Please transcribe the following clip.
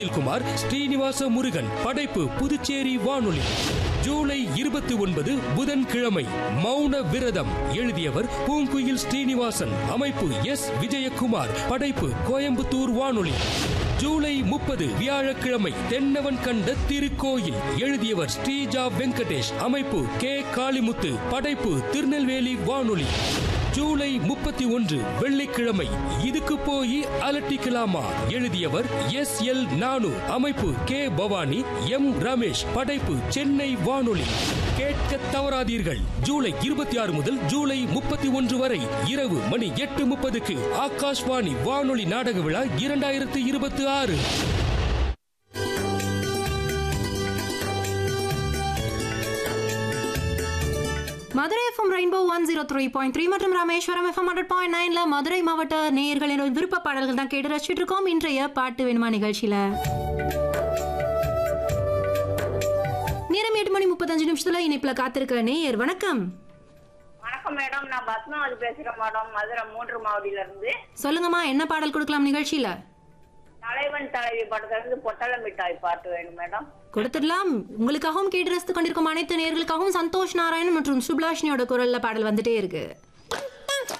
குமார் ஸ்ரீனிவாச முருகன் படைப்பு புதுச்சேரி வானொலி ஜூலை இருபத்தி ஒன்பது புதன்கிழமை மௌன விரதம் எழுதியவர் பூங்குயில் ஸ்ரீனிவாசன் அமைப்பு எஸ் விஜயகுமார் படைப்பு கோயம்புத்தூர் வானொலி ஜூலை முப்பது வியாழக்கிழமை தென்னவன் கண்ட திருக்கோயில் எழுதியவர் ஸ்ரீஜா வெங்கடேஷ் அமைப்பு கே காளிமுத்து படைப்பு திருநெல்வேலி வானொலி ஜூலை முப்பத்தி ஒன்று வெள்ளிக்கிழமை இதுக்கு போய் அலட்டிக்கலாமா எழுதியவர் எஸ் எல் நானு அமைப்பு கே பவானி எம் ரமேஷ் படைப்பு சென்னை வானொலி கேட்க தவறாதீர்கள் ஜூலை இருபத்தி ஆறு முதல் ஜூலை முப்பத்தி ஒன்று வரை இரவு மணி எட்டு முப்பதுக்கு ஆகாஷ்வாணி வானொலி நாடக விழா இரண்டாயிரத்து இருபத்தி ஆறு Madurai FM rainbow one zero three point three மற்றும் ராமேஸ்வரம் எஃப்எம் ஹண்ட்ரட் பாயிண்ட் நைன்ல மதுரை மாவட்ட நேயர்களின் விருப்ப பாடல்கள் தான் கேட்டு ரசிச்சுட்டு இருக்கோம் இன்றைய பாட்டு வேணுமா நிகழ்ச்சியில நேரம் எட்டு மணி முப்பத்தஞ்சு நிமிஷத்துல இணைப்புல காத்திருக்க நேயர் வணக்கம் வணக்கம் மேடம் நான் பத்மாவதி பேசுறேன் மேடம் மதுரை மூன்று மாவடியில இருந்து சொல்லுங்கம்மா என்ன பாடல் கொடுக்கலாம் நிகழ்ச்சியில தலைவன் தலைவி படத்துல இருந்து பொட்டல மிட்டாய் பாட்டு வேணும் மேடம் கொடுத்துடலாம் உங்களுக்காகவும் கேட்டு ரசித்து கொண்டிருக்கும் அனைத்து நேயர்களுக்காகவும் சந்தோஷ் நாராயணன் மற்றும் சுப்லாஷினியோட குரல்ல பாடல் வந்துட்டே இருக்கு